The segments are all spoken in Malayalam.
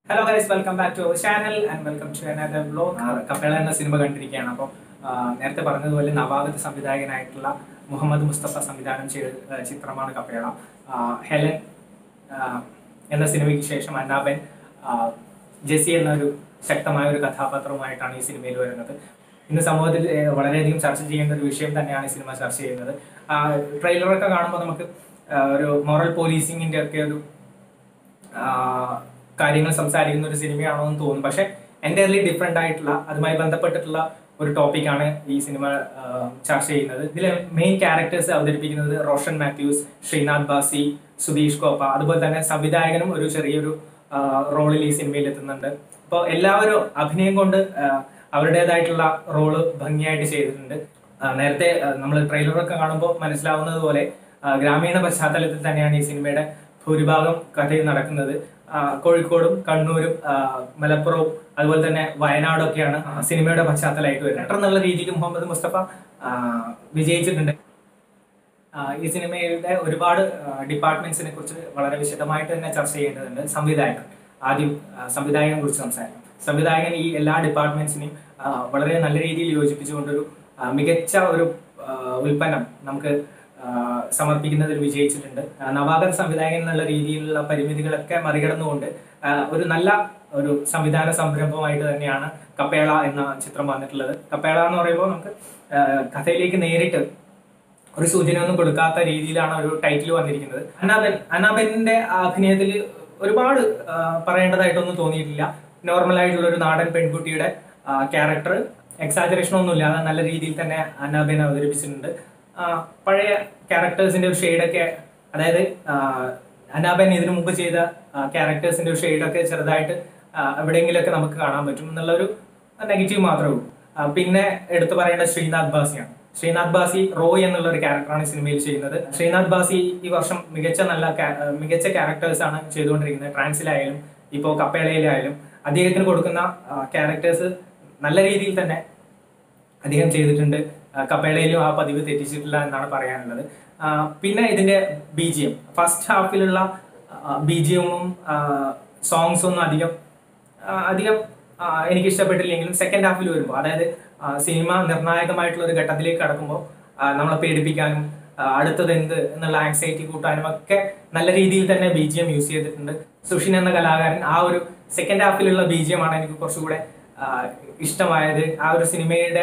hello guys welcome back to our channel and welcome to another blog Kappela എന്ന സിനിമ കണ്ടിരിക്കുകയാണ് അപ്പോൾ നേരത്തെ പറഞ്ഞതുപോലെ നവാഗത സംവിധായകനായിട്ടുള്ള മുഹമ്മദ് മുസ്തഫ സംവിധാനം ചെയ്ത ആ, ചിത്രമാണ് കപ്പേള ആ, ഹെലൻ ആ, എന്ന സിനിമയ്ക്ക് ശേഷം അന്നാബൻ ആ, ജെസി എന്നൊരു ശക്തമായ ഒരു കഥാപാത്രവുമായിട്ടാണ് ഈ സിനിമയിൽ വരുന്നത് ഇന്ന് സമൂഹത്തിൽ ഏ, വളരെയധികം ചർച്ച ചെയ്യേണ്ട ഒരു വിഷയം തന്നെയാണ് ഈ സിനിമ ചർച്ച ചെയ്യുന്നത് ആ, ട്രെയിലറൊക്കെ കാണുമ്പോൾ നമുക്ക് ആ, ഒരു മോറൽ പോലീസിങ്ങിന്റെ ഒക്കെ ഒരു ആ, കാര്യങ്ങൾ സംസാരിക്കുന്ന ഒരു സിനിമയാണോ എന്ന് തോന്നും പക്ഷെ എൻ്റയർലി ഡിഫറെൻ്റ് ആയിട്ടുള്ള അതുമായി ബന്ധപ്പെട്ടിട്ടുള്ള ഒരു ടോപ്പിക്കാണ് ഈ സിനിമ ആ, ചർച്ച ചെയ്യുന്നത് ഇതിലെ മെയിൻ ക്യാരക്ടേഴ്സ് അവതരിപ്പിക്കുന്നത് റോഷൻ മാത്യൂസ് ശ്രീനാഥ് ബാസി സുധീഷ് കോപ്പ അതുപോലെ തന്നെ സംവിധായകനും ഒരു ചെറിയൊരു റോളിൽ ഈ സിനിമയിൽ എത്തുന്നുണ്ട് അപ്പോൾ എല്ലാവരും അഭിനയം കൊണ്ട് ആ, അവരുടേതായിട്ടുള്ള റോള് ഭംഗിയായിട്ട് ചെയ്തിട്ടുണ്ട് ആ, നേരത്തെ നമ്മൾ ട്രെയിലറൊക്കെ കാണുമ്പോൾ മനസ്സിലാവുന്നത് പോലെ ആ, ഗ്രാമീണ പശ്ചാത്തലത്തിൽ തന്നെയാണ് ഈ സിനിമയുടെ ഭൂരിഭാഗം കഥയും നടക്കുന്നത് ആ, കോഴിക്കോടും കണ്ണൂരും ആ, മലപ്പുറവും അതുപോലെ തന്നെ വയനാടൊക്കെയാണ് ആ സിനിമയുടെ പശ്ചാത്തലമായിട്ട് വരുന്നത് എന്നുള്ള രീതിയിൽ മുഹമ്മദ് മുസ്തഫ ആ, വിജയിച്ചിട്ടുണ്ട് ആ, ഈ സിനിമയുടെ ഒരുപാട് ഡിപ്പാർട്ട്മെന്റ്സിനെ കുറിച്ച് വളരെ വിശദമായിട്ട് തന്നെ ചർച്ച ചെയ്യേണ്ടതുണ്ട് സംവിധായകൻ ആദ്യം ആ, സംവിധായകനെ കുറിച്ച് സംസാരിക്കാം സംവിധായകൻ ഈ എല്ലാ ഡിപ്പാർട്ട്മെന്റ്സിനെയും ആ, വളരെ നല്ല രീതിയിൽ യോജിപ്പിച്ചുകൊണ്ടൊരു ആ, മികച്ച ഒരു ആ, ഉൽപ്പന്നം നമുക്ക് ആ, സമർപ്പിക്കുന്നതിൽ വിജയിച്ചിട്ടുണ്ട് ആ, നവാഗത സംവിധായകൻ എന്നുള്ള രീതിയിലുള്ള പരിമിതികളൊക്കെ മറികടന്നുകൊണ്ട് ആ, ഒരു നല്ല ഒരു സംവിധാന സംരംഭമായിട്ട് തന്നെയാണ് കപ്പേള എന്ന ചിത്രം വന്നിട്ടുള്ളത് കപ്പേള എന്ന് പറയുമ്പോൾ നമുക്ക് ആ, കഥയിലേക്ക് നേരിട്ട് ഒരു സൂചന ഒന്നും കൊടുക്കാത്ത രീതിയിലാണ് ഒരു ടൈറ്റിൽ വന്നിരിക്കുന്നത് അനാബൻ അനാബന്റെ അഭിനയത്തിൽ ഒരുപാട് ആ, പറയേണ്ടതായിട്ടൊന്നും തോന്നിയിട്ടില്ല നോർമൽ ആയിട്ടുള്ള ഒരു നാടൻ പെൺകുട്ടിയുടെ ക്യാരക്ടർ എക്സാജറേഷൻ ഒന്നും ഇല്ലാതെ നല്ല രീതിയിൽ തന്നെ അനാബൻ അവതരിപ്പിച്ചിട്ടുണ്ട് ആ, പഴയ ക്യാരക്ടേഴ്സിന്റെ ഒരു ഷെയ്ഡൊക്കെ അതായത് ആ, അനാബൻ ഇതിനു മുമ്പ് ചെയ്ത ക്യാരക്ടേഴ്സിന്റെ ഒരു ഷെയ്ഡൊക്കെ ചെറുതായിട്ട് ആ, എവിടെയെങ്കിലുമൊക്കെ നമുക്ക് കാണാൻ പറ്റും എന്നുള്ളൊരു നെഗറ്റീവ് മാത്രമേ ഉള്ളൂ ആ, പിന്നെ എടുത്തു പറയേണ്ട ശ്രീനാഥ് ബാസിയാണ് ശ്രീനാഥ് ബാസി റോയ് എന്നുള്ള ഒരു ക്യാരക്ടറാണ് ഈ സിനിമയിൽ ചെയ്യുന്നത് ശ്രീനാഥ് ബാസി ഈ വർഷം മികച്ച നല്ല ca- ആ, മികച്ച ക്യാരക്ടേഴ്സ് ആണ് ചെയ്തുകൊണ്ടിരിക്കുന്നത് ട്രാൻസിലായാലും ഇപ്പോൾ കപ്പേളയിലായാലും അദ്ദേഹത്തിന് കൊടുക്കുന്ന ക്യാരക്ടേഴ്സ് നല്ല രീതിയിൽ തന്നെ അദ്ദേഹം ചെയ്തിട്ടുണ്ട് ആ, കപ്പേളയിലും ആ പതിവ് തെറ്റിച്ചിട്ടില്ല എന്നാണ് പറയാനുള്ളത് ആ, പിന്നെ ഇതിന്റെ ബി ജി എം ഫസ്റ്റ് ഹാഫിലുള്ള ബി ജി എമ്മും സോങ്സ് ഒന്നും അധികം ആ, അധികം ആ, എനിക്ക് ഇഷ്ടപ്പെട്ടില്ലെങ്കിലും സെക്കൻഡ് ഹാഫിൽ വരുമ്പോൾ അതായത് ആ, സിനിമ നിർണായകമായിട്ടുള്ള ഒരു ഘട്ടത്തിലേക്ക് കടക്കുമ്പോൾ ആ, നമ്മളെ പേടിപ്പിക്കാനും ആ, അടുത്തത് എന്ത് എന്നുള്ള ആങ്സൈറ്റി കൂട്ടാനും ഒക്കെ നല്ല രീതിയിൽ തന്നെ ബി ജി എം യൂസ് ചെയ്തിട്ടുണ്ട് സുഷിൻ എന്ന കലാകാരൻ ആ ഒരു സെക്കൻഡ് ഹാഫിലുള്ള ബി ജി എം ആണ് എനിക്ക് കുറച്ചുകൂടെ ആ, ഇഷ്ടമായത് ആ ഒരു സിനിമയുടെ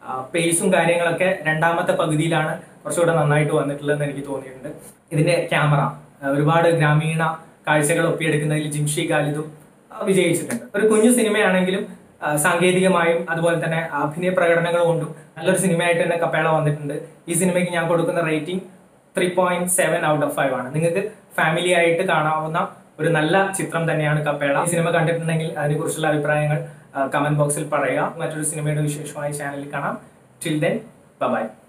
പേസും കാര്യങ്ങളൊക്കെ രണ്ടാമത്തെ പകുതിയിലാണ് കുറച്ചുകൂടെ നന്നായിട്ട് വന്നിട്ടുള്ളതെന്ന് എനിക്ക് തോന്നിയിട്ടുണ്ട് ഇതിന്റെ ക്യാമറ ഒരുപാട് ഗ്രാമീണ കാഴ്ചകൾ ഒപ്പിയെടുക്കുന്നതിൽ ജിംഷി ഖാലിദും ആ, വിജയിച്ചിട്ടുണ്ട് ഒരു കുഞ്ഞു സിനിമയാണെങ്കിലും ആ, സാങ്കേതികമായും അതുപോലെ തന്നെ അഭിനയ പ്രകടനങ്ങൾ കൊണ്ടും നല്ലൊരു സിനിമയായിട്ട് തന്നെ കപ്പേള വന്നിട്ടുണ്ട് ഈ സിനിമയ്ക്ക് ഞാൻ കൊടുക്കുന്ന rating three point seven out of five ആണ് നിങ്ങൾക്ക് ഫാമിലി ആയിട്ട് കാണാവുന്ന ഒരു നല്ല ചിത്രം തന്നെയാണ് കപ്പേള ഈ സിനിമ കണ്ടിട്ടുണ്ടെങ്കിൽ അതിനെക്കുറിച്ചുള്ള അഭിപ്രായങ്ങൾ കമന്റ് ബോക്സിൽ പറയുക മറ്റൊരു സിനിമയുടെ വിശേഷമായി ചാനലിൽ കാണാം ടിൽ ദെൻ ബൈ